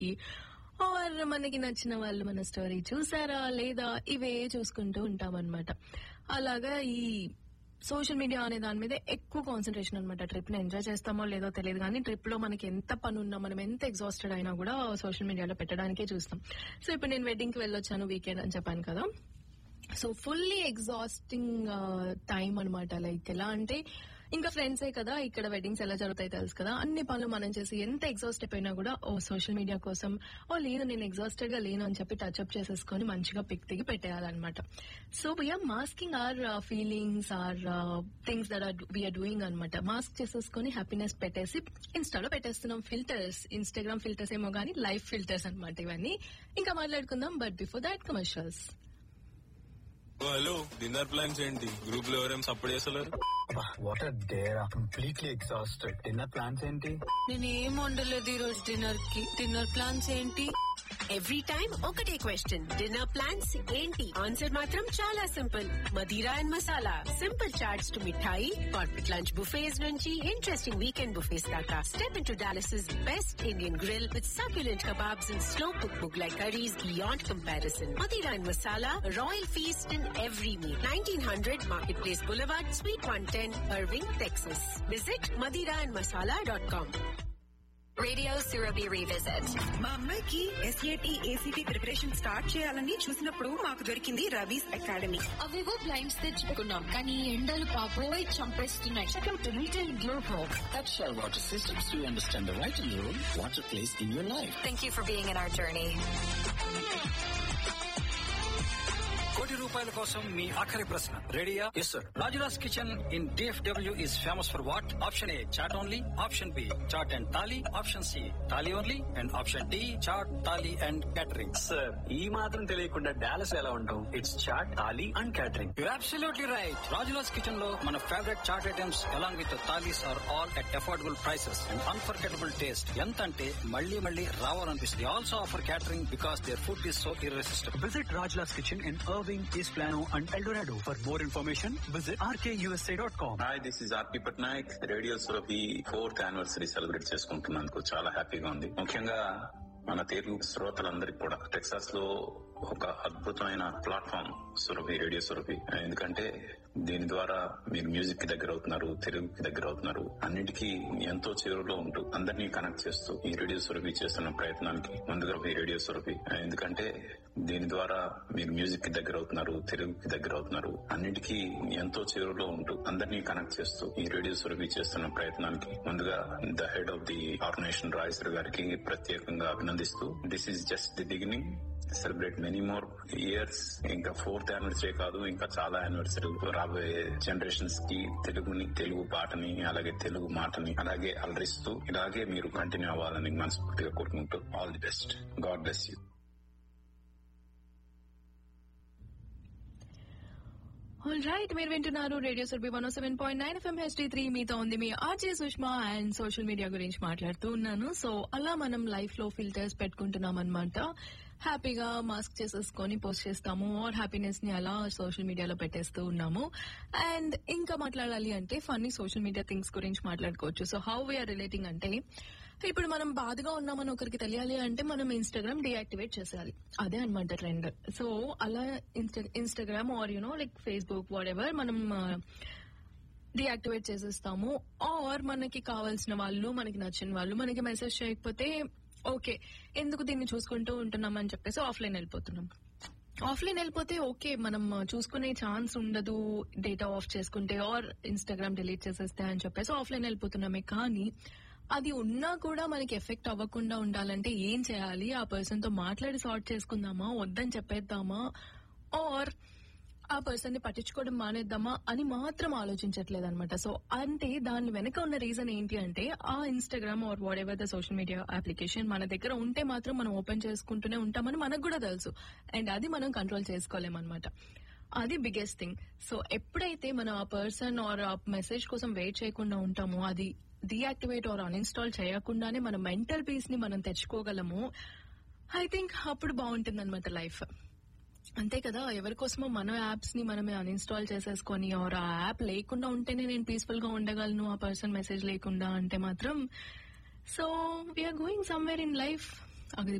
Are మనకి నచ్చిన వాళ్ళు మన స్టోరీ చూసారా లేదా ఇవే చూసుకుంటూ ఉంటాం అనమాట అలాగా ఈ సోషల్ మీడియా అనే దాని మీద ఎక్కువ కాన్సన్ట్రేషన్ అనమాట ట్రిప్ ని ఎంజాయ్ చేస్తామో లేదో తెలియదు కానీ ట్రిప్ లో మనకి ఎంత పని ఉన్నా మనం ఎంత ఎగ్జాస్టెడ్ అయినా కూడా సోషల్ మీడియాలో పెట్టడానికే చూస్తాం సో ఇప్పుడు నేను వెడ్డింగ్ కి వెళ్ళొచ్చాను వీకెండ్ అని చెప్పాను కదా సో ఫుల్లీ ఎగ్జాస్టింగ్ టైం అనమాట లైక్ ఎలా అంటే ఇంకా ఫ్రెండ్సే కదా ఇక్కడ వెడ్డింగ్స్ ఎలా జరుగుతాయి తెలుసు కదా అన్ని పనులు మనం చేసి ఎంత ఎగ్జాస్ట్ అయిపోయినా కూడా ఓ సోషల్ మీడియా కోసం ఓ లేదు నేను ఎగ్జాస్టెడ్ గా లేను అని చెప్పి టచ్ అప్ చేసేసుకొని మంచిగా పిక్ దిగి పెట్టేయాలన్నమాట so we are masking or feelings or things that are we are doing అనమాట మాస్క్ చేసేసుకొని హ్యాపీనెస్ పెట్టేసి ఇన్స్టాలో పెట్టేస్తున్నాం ఫిల్టర్స్ ఇన్స్టాగ్రామ్ ఫిల్టర్స్ ఏమో కానీ లైఫ్ ఫిల్టర్స్ అనమాట ఇవన్నీ ఇంకా మాట్లాడుకుందాం but before that commercials hello dinner plans ఏంటి గ్రూప్ లో ఎవరేం సపోర్ట్ చేస్తలేరు what are there completely exhausted dinner plans ఏంటి నేను ఏం వండలేదు ఈ రోజు డిన్నర్ కి డిన్నర్ ప్లాన్స్ ఏంటి ఎవ్రీ టైం ఒకటే క్వశ్చన్ డిన్నర్ ప్లాన్స్ ఏంటి ఆన్సర్ మాత్రం చాలా సింపుల్ మదీరా and masala simple chaats to mithai carpet lunch buffets నుంచి ఇంట్రెస్టింగ్ వీకెండ్ బుఫేస్ దాకా step into Dallas best Indian grill with succulent kebabs and slow cooked Mughlai curries beyond comparison. Madira and Masala, a royal feast in every meal. 1900 Marketplace Boulevard, Suite 110, Irving, Texas. Visit madiraandmasala.com. Radio Surabhi Revisit. మా అమ్మాయికి SAT ACT preparation start చేయాలని చూసినప్పుడు మాకు దొరికింది Ravi's academy అవేవో blinds తెచ్చుకున్నాం కానీ ఎండలు పాపోయి చంపేస్తున్నాయి checkout retail global At Shell Water Systems, we understand the vital role water plays in your life. Thank you for being in our journey. కోటి రూపాయల కోసం మీ ఆఖరి ప్రశ్న రెడీయా yes sir Rajuras kitchen in DFW is famous for what option A chaat only option B chaat and thali option C thali only and option D chaat thali and catering sir ఈ మాత్రం తెలియకుండా Dallas ఎలా ఉంటాం it's chaat thali and catering you absolutely right Rajuras kitchen లో మన favourite chaat items along with thalis are all at affordable prices and unforgettable taste ఎంత అంటే మళ్ళీ మళ్ళీ రావాలనిపిస్తుంది also offer catering because their food is so irresistible visit Rajlas kitchen in Irving East Plano and Eldorado for more information visit RKUSA dot com hi this is RP Patnaik radio Surabhi fourth anniversary celebrate చేసుకుంటున్నందుకు చాలా హ్యాపీగా ఉంది ముఖ్యంగా మన తెలుగు శ్రోతలందరికీ కూడా Texas లో ఒక అద్భుతమైన ప్లాట్ఫామ్ సురభి రేడియో సురభి ఎందుకంటే దీని ద్వారా మీరు మ్యూజిక్ కి దగ్గర అవుతున్నారు తెలుగుకి దగ్గర అవుతున్నారు అన్నిటికీ ఎంతో చేరులో ఉంటూ అందరినీ కనెక్ట్ చేస్తూ ఈ రేడియో సురభి చేస్తున్న ప్రయత్నానికి ముందుగా ఈ రేడియో సురభి ఎందుకంటే దీని ద్వారా మీరు మ్యూజిక్ కి దగ్గర అవుతున్నారు తెలుగుకి దగ్గర అవుతున్నారు అన్నిటికీ ఎంతో చేరులో ఉంటూ అందరినీ కనెక్ట్ చేస్తూ ఈ రేడియో సురభి చేస్తున్న ప్రయత్నానికి ముందుగా the head of the organization రాయసర్ గారికి ప్రత్యేకంగా అభినందిస్తూ this is just the beginning celebrate many more years ఇంకా ఫోర్త్ యానివర్సరీ కాదు ఇంకా చాలా యానివర్సరీ రాబోయే జనరేషన్స్ కి తెలుగుని తెలుగు పాటని అలాగే తెలుగు మాటని అలాగే అలరిస్తూ ఇలాగే మీరు కంటిన్యూ అవ్వాలని మనస్ఫూర్తిగా కోరుకుంటూ all the best God bless you all right మీరు వింటున్నారు radio Surabhi one seven point nine FM HD three మీతో ఉంది మీ RJ Sushma and social media గురించి మాట్లాడుతూ ఉన్నాను సో అలా మనం లైఫ్ లో ఫిల్టర్స్ పెట్టుకుంటున్నాం అనమాట హ్యాపీగా మాస్క్ చేసేసుకొని పోస్ట్ చేస్తాము ఆర్ హ్యాపీనెస్ ని అలా సోషల్ మీడియాలో పెట్టేస్తూ ఉన్నాము అండ్ ఇంకా మాట్లాడాలి అంటే ఫన్నీ సోషల్ మీడియా థింగ్స్ గురించి మాట్లాడుకోవచ్చు సో హౌ వీఆర్ రిలేటింగ్ అంటే ఇప్పుడు మనం బాధగా ఉన్నామని ఒకరికి తెలియాలి అంటే మనం ఇన్స్టాగ్రామ్ డియాక్టివేట్ చేసేయాలి అదే అనమాట ట్రెండ్ సో అలా Instagram or you know like Facebook whatever మనం డియాక్టివేట్ చేసేస్తాము ఆర్ మనకి కావాల్సిన వాళ్ళు మనకి నచ్చిన వాళ్ళు మనకి మెసేజ్ చేయకపోతే ఓకే ఎందుకు దీన్ని చూసుకుంటూ ఉంటున్నాం అని చెప్పేసి ఆఫ్లైన్ వెళ్ళిపోతున్నాం ఆఫ్లైన్ వెళ్ళిపోతే ఓకే మనం చూసుకునే ఛాన్స్ ఉండదు డేటా ఆఫ్ చేసుకుంటే ఆర్ ఇన్స్టాగ్రామ్ డిలీట్ చేసేస్తే అని చెప్పేసి ఆఫ్లైన్ వెళ్ళిపోతున్నామే కానీ అది ఉన్నా కూడా మనకి ఎఫెక్ట్ అవ్వకుండా ఉండాలంటే ఏం చేయాలి ఆ పర్సన్ తో మాట్లాడి సార్ట్ చేసుకుందామా వద్దని చెప్పేద్దామా ఆర్ ఆ పర్సన్ ని పట్టించుకోవడం మానేద్దామా అని మాత్రం ఆలోచించట్లేదు అనమాట సో అంటే దాని వెనక ఉన్న రీజన్ ఏంటి అంటే ఆ Instagram or whatever the social media application మన దగ్గర ఉంటే మాత్రం మనం ఓపెన్ చేసుకుంటూనే ఉంటామని మనకు కూడా తెలుసు అండ్ అది మనం కంట్రోల్ చేసుకోలేమన్నమాట అది బిగ్గెస్ట్ థింగ్ సో ఎప్పుడైతే మనం ఆ పర్సన్ ఆర్ ఆ మెసేజ్ కోసం వెయిట్ చేయకుండా ఉంటామో అది డియాక్టివేట్ ఆర్ అన్ఇన్స్టాల్ చేయకుండానే మన మెంటల్ పీస్ ని మనం తెచ్చుకోగలము ఐ థింక్ అప్పుడు బాగుంటుంది అనమాట లైఫ్ అంతే కదా ఎవరి కోసమో మన యాప్స్ ని మనమే అన్ఇన్స్టాల్ చేసేసుకొని ఆర్ ఆ యాప్ లేకుండా ఉంటేనే నేను పీస్ఫుల్ గా ఉండగలను ఆ పర్సన్ మెసేజ్ లేకుండా అంటే మాత్రం so we are going somewhere in life అది